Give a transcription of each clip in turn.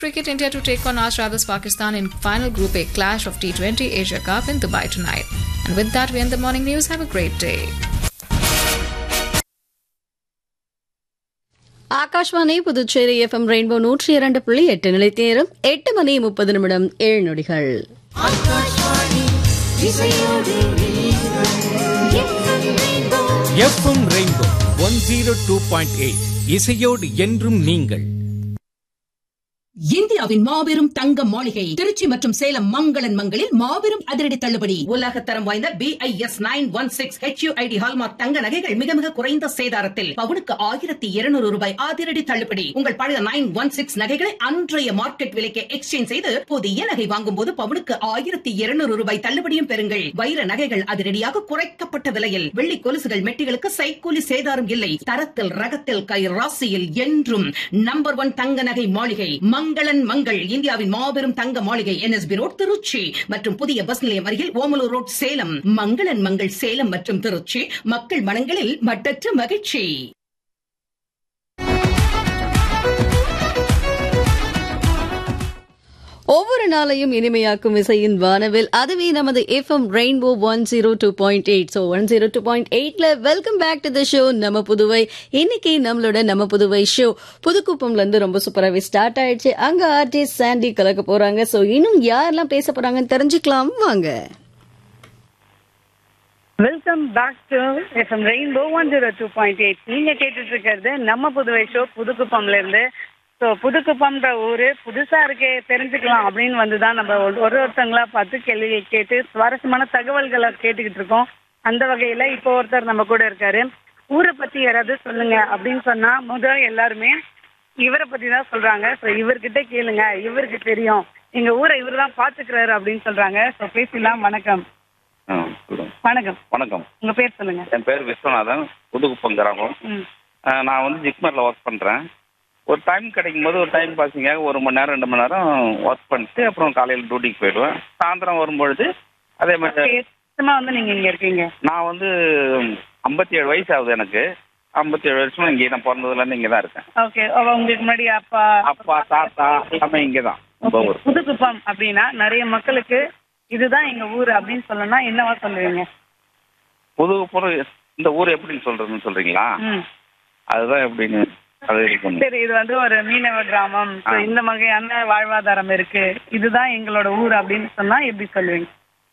Cricket India to take on Arch rivals Pakistan in final Group A clash of T20 Asia Cup in Dubai tonight. And with that, we end the morning news. Have a great day. Akashvani Puducherry FM rainbow நூற்றி இரண்டு புள்ளி எட்டு நிலைத்தேரும் எட்டு மணி முப்பது நிமிடம் ஏழு நொடிகள் FM rainbow one zero two point eight இசையோடு என்றும் நீங்கள் இந்தியாவின் மாபெரும் தங்க மாளிகை திருச்சி மற்றும் சேலம் மங்களன் மங்களில் மாபெரும் அதிரடி தள்ளுபடி உலக தரம் வாய்ந்த B I S nine one six HUID hallmark தங்க நகைகள் மிக மிக குறைந்த சேதாரத்தில் பவுனுக்கு ஆயிரத்தி இருநூறு ரூபாய் அதிரடி தள்ளுபடி உங்கள் பழைய நைன் ஒன் சிக்ஸ் நகைகளை அன்றைய மார்க்கெட் விலைக்கு எக்ஸ்சேஞ்ச் செய்து புதிய நகை வாங்கும் போது பவுனுக்கு ஆயிரத்தி இருநூறு ரூபாய் தள்ளுபடியும் பெறுங்கள் வைர நகைகள் அதிரடியாக குறைக்கப்பட்ட விலையில் வெள்ளி கொலுசுகள் மெட்டிகளுக்கு சைக்கூலி சேதாரம் இல்லை தரத்தில் ரகத்தில் கை ராசியில் என்றும் நம்பர் ஒன் தங்க நகை மாளிகை மங்களன் மங்கள் இந்தியாவின் மாபெரும் தங்க மாளிகை என்எஸ்பி ரோட் திருச்சி மற்றும் புதிய பஸ் நிலையம் அருகில் ஓமலூர் ரோட் சேலம் மங்களன் மங்கள் சேலம் மற்றும் திருச்சி மக்கள் மனங்களில் மட்டற்ற மகிழ்ச்சி ஒவ்வொரு நாளையும் இனிமையாக்கும் இசையின் வானவில் அதுவே நமது FM rainbow one zero two point eight so one zero two point எயிட்ல welcome back to the show நம்ம புதுவை இன்னைக்கு நம்மளோட நம்ம புதுவை ஷோ புதுக்குப்பம்ல இருந்து ரொம்ப சூப்பராகவே ஸ்டார்ட் ஆயிடுச்சு அங்க ஆர்ஜே சாண்டி கலக்க போறாங்க ஸோ இன்னும் யாரெல்லாம் பேச போறாங்கன்னு தெரிஞ்சுக்கலாம் வாங்க welcome back to FM rainbow one zero two point eight நீங்க கேட்டுட்டு இருக்கிறது நம்ம புதுவை ஷோ புதுக்குப்பம்ல இருந்து ஸோ புதுக்குப்பம்ன்ற ஊரு புதுசா இருக்கே தெரிஞ்சுக்கலாம் அப்படின்னு வந்து தான் நம்ம ஒரு ஒரு ஒருத்தங்களா பார்த்து கேள்விகள் கேட்டு சுவாரஸ்யமான தகவல்களை கேட்டுக்கிட்டு இருக்கோம் அந்த வகையில இப்போ ஒருத்தர் நம்ம கூட இருக்காரு ஊரை பத்தி யாராவது சொல்லுங்க அப்படின்னு சொன்னா முதல் எல்லாருமே இவரை பத்தி தான் சொல்றாங்க ஸோ இவர்கிட்ட கேளுங்க இவருக்கு தெரியும் எங்க ஊரை இவர் தான் பாத்துக்கிறாரு அப்படின்னு சொல்றாங்க ஸோ பேசலாம் வணக்கம் ஆ, சொல்லுங்க. வணக்கம் வணக்கம் உங்க பேர் சொல்லுங்க என் பேர் விஸ்வநாதன் புதுக்குப்பம் கிராமம் ம் ஆ, நான் வந்து ஜிக்மரில் ஒர்க் பண்ணுறேன் ஒரு டைம் கிடைக்கும் போது ஒரு டைம் பாசிங்காக ஒரு மணி நேரம் ரெண்டு மணி நேரம் ஒர்க் பண்ணிட்டு அப்புறம் காலையில் டியூட்டிக்கு போயிடுவேன் சாயந்தரம் வரும்பொழுது அதே மாதிரி சுத்தமா வந்து நீங்க இங்க இருக்கீங்க நான் வந்து ஐம்பத்தி ஏழு வயசு ஆகுது எனக்கு ஐம்பத்தி ஏழு வருஷமா இங்கே நான் பிறந்ததுலேருந்து இங்கே தான் இருக்கேன் ஓகே உங்களுக்கு முன்னாடி அப்பா அப்பா தாத்தா எல்லாமே இங்கே தான் Okay. ஊர் புதுக்குப்பம் அப்படின்னா நிறைய மக்களுக்கு இதுதான் எங்க ஊர் அப்படின்னு சொல்லணும்னா என்னவா சொல்லுவீங்க புதுக்குப்பம் இந்த ஊர் எப்படின்னு சொல்கிறதுன்னு சொல்கிறீங்களா ம் அதுதான் எப்படின்னு அது இது பண்ணுங்க சரி இது வந்து ஒரு மீனவ கிராமம் So, ஆ. இந்த வகையான வாழ்வாதாரம் இருக்கு இதுதான் எங்களோட ஊர் அப்படின்னு சொன்னா எப்படி சொல்லுவீங்க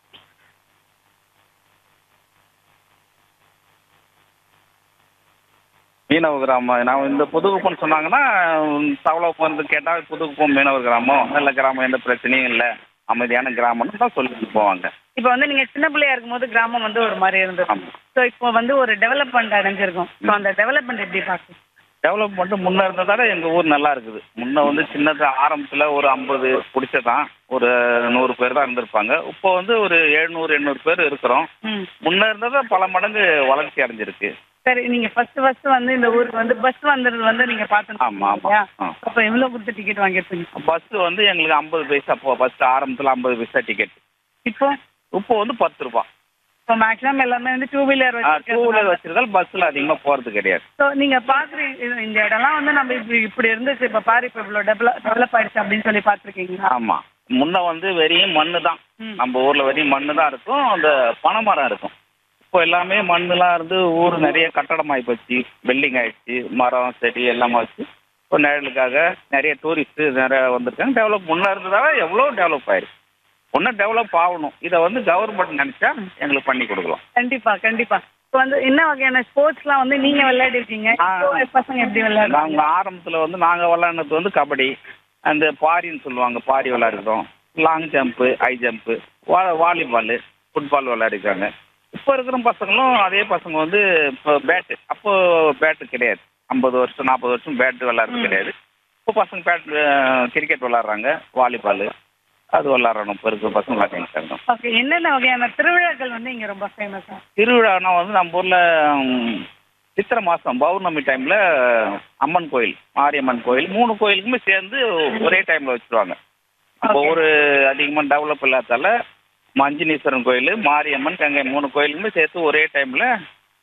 மீனவ கிராமம் நான் இந்த புதுக்குப்பம் சொன்னாங்கன்னா தவளை வந்து கேட்டால் புதுக்குப்பம் மீனவ கிராமம் நல்ல கிராமம் எந்த பிரச்சனையும் இல்லை அமைதியான கிராமம்னு தான் சொல்லிட்டு போவாங்க இப்போ வந்து நீங்க சின்ன பிள்ளையா இருக்கும்போது கிராமம் வந்து ஒரு மாதிரி இருந்தது ஆமா. ஸோ இப்போ வந்து ஒரு டெவலப்மெண்ட் அடைஞ்சிருக்கும் ஸோ அந்த டெவலப்மெண்ட் எப்படி பாக்குறீங்க டெவலப்மெண்ட் முன்ன இருந்ததால எங்கள் ஊர் நல்லா இருக்குது முன்ன வந்து சின்னது ஆரம்பத்தில் ஒரு ஐம்பது பிடிச்சதான் ஒரு நூறு பேர் தான் இருந்திருப்பாங்க இப்போ வந்து ஒரு எழுநூறு எண்ணூறு பேர் இருக்கிறோம் ம் முன்ன இருந்ததை பல மடங்கு வளர்ச்சி அடைஞ்சிருக்கு சரி நீங்க ஃபர்ஸ்ட் ஃபர்ஸ்ட் வந்து இந்த ஊருக்கு வந்து பஸ் வந்தது வந்து நீங்க ஆமா, ஆமா. பாத்துருக்கீங்க ஆ. அப்ப எவ்வளவு கொடுத்து டிக்கெட் வாங்கிருப்பீங்க பஸ் வந்து எங்களுக்கு ஐம்பது பைசா அப்போ ஃபர்ஸ்ட் ஆரம்பத்தில் ஐம்பது பைசா டிக்கெட் இப்போ இப்போ வந்து பத்து ரூபா இப்போ மேக்ஸிமம் எல்லாமே வந்து டூ வீலர் டூ வீலர் வச்சிருந்தால் பஸ்ஸில் அதிகமாக போகிறது கிடையாது ஸோ நீங்க பாக்குறீங்க இந்த இடம்லாம் வந்து நம்ம இப்படி இப்படி இருந்துச்சு இப்ப பாரு இப்ப இவ்வளவு டெவலப் டெவலப் ஆயிடுச்சு அப்படின்னு சொல்லி பாத்துருக்கீங்களா ஆமாம் முன்ன வந்து வெறியும் மண்ணு தான் ம். நம்ம ஊரில் வெறியும் மண்ணு தான் இருக்கும் அந்த பனைமரம் இருக்கும் இப்போ எல்லாமே மண்ணுலாம் இருந்து ஊர் நிறைய கட்டடமாகி போச்சு பில்டிங் ஆயிடுச்சு மரம் செடி எல்லாமே வச்சு இப்போ நிழலுக்காக நிறைய டூரிஸ்ட்டு நிறைய வந்திருக்காங்க டெவலப் முன்னே இருந்ததால எவ்வளோ டெவலப் ஆயிருக்கு இன்னும் டெவலப் ஆகணும் இதை வந்து கவர்மெண்ட் நினச்சா எங்களுக்கு பண்ணி கொடுக்கலாம் கண்டிப்பா கண்டிப்பா இப்போ வந்து என்ன வகையான ஸ்போர்ட்ஸ்லாம் வந்து நீங்க விளையாடி இருக்கீங்க ஆ. பசங்க எப்படி விளையாடுறாங்க நாங்கள் ஆரம்பத்தில் வந்து நாங்கள் விளையாடுனது வந்து கபடி அந்த பாரின்னு சொல்லுவாங்க பாரி விளையாடுறோம் லாங் ஜம்ப்பு ஹை ஜம்ப்பு வா வாலிபால் ஃபுட்பால் விளையாடிருக்காங்க இப்போ இருக்கிற பசங்களும் அதே பசங்க வந்து இப்போ பேட்டு அப்போ பேட்டு கிடையாது ஐம்பது வருஷம் நாற்பது வருஷம் பேட்டு விளையாடுறது கிடையாது இப்போ பசங்க பேட் கிரிக்கெட் விளையாடுறாங்க வாலிபால் அது விளையாடுறோம் இப்போ இருக்கிற பசங்க விளையாடிருக்காங்க ஓகே என்னென்ன வகையான திருவிழாக்கள் வந்து இங்க ரொம்ப ஃபேமஸா திருவிழானா வந்து நம்ம ஊரில் சித்திரை மாதம் பௌர்ணமி டைமில் அம்மன் கோயில் மாரியம்மன் கோயில் மூணு கோயிலுக்குமே சேர்ந்து ஒரே டைமில் வச்சுருவாங்க அப்போ Okay. ஒரு அதிகமாக டெவலப் இல்லாதால மஞ்சினீஸ்வரன் கோயில் மாரியம்மன் கங்கை மூணு கோயிலுக்குமே சேர்த்து ஒரே டைமில்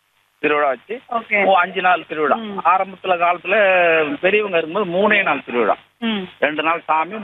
திருவிழா வச்சு ஓகே ஓ, அஞ்சு நாள் திருவிழா ஆரம்பத்துல காலத்துல பெரியவங்க இருக்கும்போது மூணே நாள் திருவிழா ம் ரெண்டு நாள் சாமி